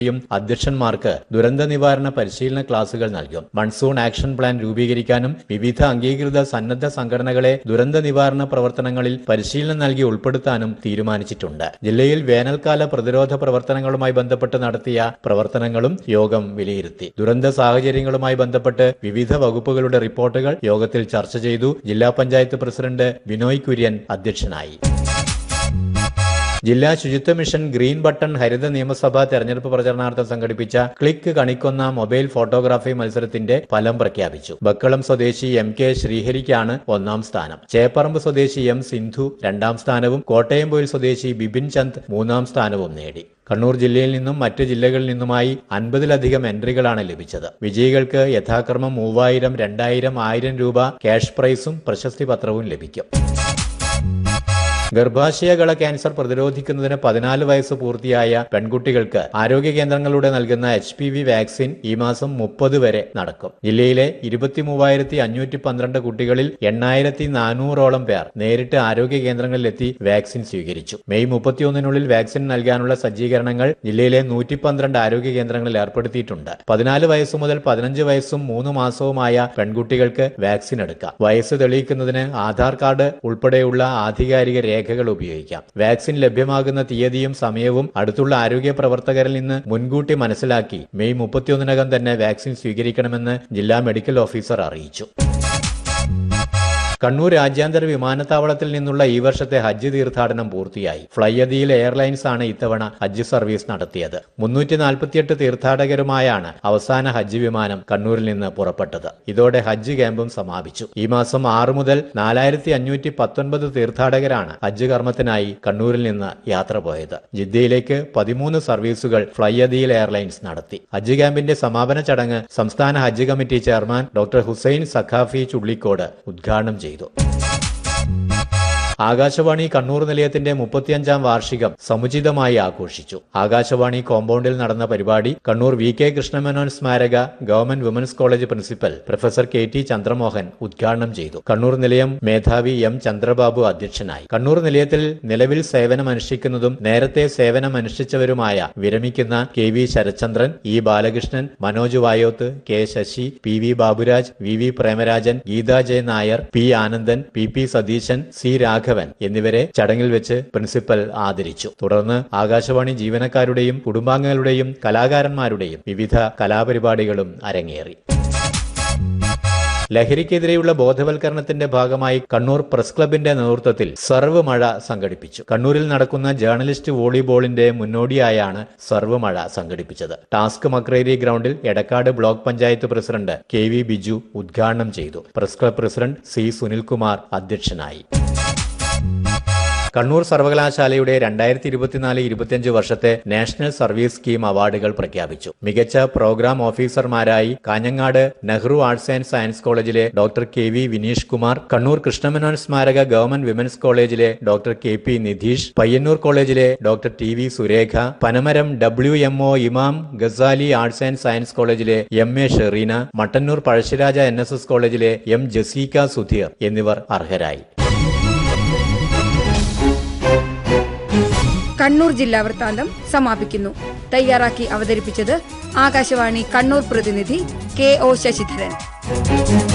യും അധ്യക്ഷന്മാർക്ക് ദുരന്ത നിവാരണ പരിശീലന ക്ലാസുകൾ നൽകും മൺസൂൺ ആക്ഷൻ പ്ലാൻ രൂപീകരിക്കാനും വിവിധ അംഗീകൃത സന്നദ്ധ സംഘടനകളെ ദുരന്ത നിവാരണ പ്രവർത്തനങ്ങളിൽ പരിശീലനം നൽകി ഉൾപ്പെടുത്താനും തീരുമാനിച്ചിട്ടുണ്ട് ജില്ലയിൽ വേനൽക്കാല പ്രതിരോധ പ്രവർത്തനങ്ങളുമായി ബന്ധപ്പെട്ട് നടത്തിയ പ്രവർത്തനങ്ങളും യോഗം വിലയിരുത്തി ദുരന്ത സാഹചര്യങ്ങളുമായി ബന്ധപ്പെട്ട് വിവിധ വകുപ്പുകളുടെ റിപ്പോർട്ടുകൾ യോഗത്തിൽ ചർച്ച ചെയ്തു ജില്ലാ പഞ്ചായത്ത് പ്രസിഡന്റ് ബിനോയ് കുര്യൻ അധ്യക്ഷനായി ജില്ലാ ശുചിത്വ മിഷൻ ഗ്രീൻ ബട്ടൺ ഹരിത നിയമസഭാ തെരഞ്ഞെടുപ്പ് പ്രചരണാർത്ഥം സംഘടിപ്പിച്ച ക്ലിക്ക് കണിക്കൊന്ന മൊബൈൽ ഫോട്ടോഗ്രാഫി മത്സരത്തിന്റെ ഫലം പ്രഖ്യാപിച്ചു ബക്കളം സ്വദേശി എം കെ ശ്രീഹരിക്കാണ് ഒന്നാം സ്ഥാനം ചേപ്പറമ്പ് സ്വദേശി എം സിന്ധു രണ്ടാം സ്ഥാനവും കോട്ടയംപൊയിൽ സ്വദേശി ബിപിൻ ചന്ദ് മൂന്നാം സ്ഥാനവും നേടി കണ്ണൂർ ജില്ലയിൽ നിന്നും മറ്റ് ജില്ലകളിൽ നിന്നുമായി അൻപതിലധികം എൻട്രികളാണ് ലഭിച്ചത് വിജയികൾക്ക് യഥാക്രമം മൂവായിരം രണ്ടായിരം ആയിരം രൂപ ക്യാഷ് പ്രൈസും പ്രശസ്തി പത്രവും ലഭിക്കും ഗർഭാശയകള ക്യാൻസർ പ്രതിരോധിക്കുന്നതിന് പതിനാല് വയസ്സ് പൂർത്തിയായ പെൺകുട്ടികൾക്ക് ആരോഗ്യ കേന്ദ്രങ്ങളിലൂടെ നൽകുന്ന എച്ച് പി വി വാക്സിൻ ഈ മാസം മുപ്പത് വരെ നടക്കും ജില്ലയിലെ ഇരുപത്തി മൂവായിരത്തി അഞ്ഞൂറ്റി പന്ത്രണ്ട് കുട്ടികളിൽ എണ്ണായിരത്തി നാനൂറോളം പേർ നേരിട്ട് ആരോഗ്യ കേന്ദ്രങ്ങളിലെത്തി വാക്സിൻ സ്വീകരിച്ചു മെയ് മുപ്പത്തിയൊന്നിനുള്ളിൽ വാക്സിൻ നൽകാനുള്ള സജ്ജീകരണങ്ങൾ ജില്ലയിലെ നൂറ്റി പന്ത്രണ്ട് ആരോഗ്യ കേന്ദ്രങ്ങളിൽ ഏർപ്പെടുത്തിയിട്ടുണ്ട് പതിനാല് വയസ്സു മുതൽ പതിനഞ്ച് വയസ്സും മൂന്ന് മാസവുമായ പെൺകുട്ടികൾക്ക് വാക്സിൻ എടുക്കാം വയസ്സ് തെളിയിക്കുന്നതിന് ആധാർ കാർഡ് ഉൾപ്പെടെയുള്ള ആധികാരിക രേഖകൾ ഉപയോഗിക്കാം വാക്സിൻ ലഭ്യമാകുന്ന തീയതിയും സമയവും അടുത്തുള്ള ആരോഗ്യ പ്രവർത്തകരിൽ നിന്ന് മുൻകൂട്ടി മനസ്സിലാക്കി മെയ് മുപ്പത്തിയൊന്നിനകം തന്നെ വാക്സിൻ സ്വീകരിക്കണമെന്ന് ജില്ലാ മെഡിക്കൽ ഓഫീസർ അറിയിച്ചു കണ്ണൂർ രാജ്യാന്തര വിമാനത്താവളത്തിൽ നിന്നുള്ള ഈ വർഷത്തെ ഹജ്ജ് തീർത്ഥാടനം പൂർത്തിയായി ഫ്ലൈയദിയിൽ എയർലൈൻസ് ആണ് ഇത്തവണ ഹജ്ജ് സർവീസ് നടത്തിയത് മുന്നൂറ്റി നാൽപ്പത്തിയെട്ട് തീർത്ഥാടകരുമായാണ് അവസാന ഹജ്ജ് വിമാനം കണ്ണൂരിൽ നിന്ന് പുറപ്പെട്ടത് ഇതോടെ ഹജ്ജ് ക്യാമ്പും സമാപിച്ചു ഈ മാസം ആറ് മുതൽ നാലായിരത്തി അഞ്ഞൂറ്റി പത്തൊൻപത് തീർത്ഥാടകരാണ് ഹജ്ജ് കർമ്മത്തിനായി കണ്ണൂരിൽ നിന്ന് യാത്ര പോയത് ജിദ്ദയിലേക്ക് പതിമൂന്ന് സർവീസുകൾ ഫ്ലൈയദിയിൽ എയർലൈൻസ് നടത്തി ഹജ്ജ് ക്യാമ്പിന്റെ സമാപന ചടങ്ങ് സംസ്ഥാന ഹജ്ജ് committee chairman doctor Hussain Saqafi Chullikode ഉദ്ഘാടനം ചെയ്തു ആകാശവാണി കണ്ണൂർ നിലയത്തിന്റെ മുപ്പത്തിയഞ്ചാം വാർഷികം സമുചിതമായി ആഘോഷിച്ചു ആകാശവാണി കോമ്പൗണ്ടിൽ നടന്ന പരിപാടി കണ്ണൂർ വി കെ കൃഷ്ണമേനോൻ സ്മാരക government women's college principal professor K T Chandramohan ഉദ്ഘാടനം ചെയ്തു കണ്ണൂർ നിലയം മേധാവി എം ചന്ദ്രബാബു അധ്യക്ഷനായി കണ്ണൂർ നിലയത്തിൽ നിലവിൽ സേവനമനുഷ്ഠിക്കുന്നതും നേരത്തെ സേവനമനുഷ്ഠിച്ചവരുമായ വിരമിക്കുന്ന K V Sarachandran E Balakrishnan Manoj Vayoth K Sasi P V Baburaj V V Premarajan Geetha J Nair P Anandan P P Satheesan C Raghavan എന്നിവരെ ചടങ്ങിൽ വെച്ച് പ്രിൻസിപ്പൽ ആദരിച്ചു തുടർന്ന് ആകാശവാണി ജീവനക്കാരുടെയും കുടുംബാംഗങ്ങളുടെയും കലാകാരന്മാരുടെയും വിവിധ കലാപരിപാടികളും അരങ്ങേറി ലഹരിക്കെതിരെയുള്ള ബോധവൽക്കരണത്തിന്റെ ഭാഗമായി കണ്ണൂർ പ്രസ് ക്ലബിന്റെ നേതൃത്വത്തിൽ സർവ് മഴ സംഘടിപ്പിച്ചു കണ്ണൂരിൽ നടക്കുന്ന ജേർണലിസ്റ്റ് വോളിബോളിന്റെ മുന്നോടിയായാണ് സർവ് മഴ സംഘടിപ്പിച്ചത് ടാസ്ക് മക്രേരി ഗ്രൗണ്ടിൽ Edakkad block panchayat president K V Biju ഉദ്ഘാടനം ചെയ്തു press club president C Sunilkumar അധ്യക്ഷനായി കണ്ണൂർ സർവകലാശാലയുടെ രണ്ടായിരത്തി ഇരുപത്തിനാല് ഇരുപത്തിയഞ്ച് വർഷത്തെ നാഷണൽ സർവീസ് സ്കീം അവാർഡുകൾ പ്രഖ്യാപിച്ചു മികച്ച പ്രോഗ്രാം ഓഫീസർമാരായി Kanhangad Nehru arts and science കോളേജിലെ doctor K V Vineesh Kumar Kannur Krishna Menon സ്മാരക ഗവൺമെന്റ് വിമൻസ് കോളേജിലെ doctor K P Nidheesh Payyanur കോളേജിലെ doctor T V Surekha Panamaram W M O Imam Ghazali arts and science കോളേജിലെ M A Shereena Mattannur Pazhassiraja N S S കോളേജിലെ എം ജസീക സുധീർ എന്നിവർ അർഹരായി കണ്ണൂർ ജില്ലാ വൃത്താന്തം സമാപിക്കുന്നു തയ്യാറാക്കി അവതരിപ്പിച്ചത് ആകാശവാണി കണ്ണൂർ പ്രതിനിധി കെ ഒ ശശിധരൻ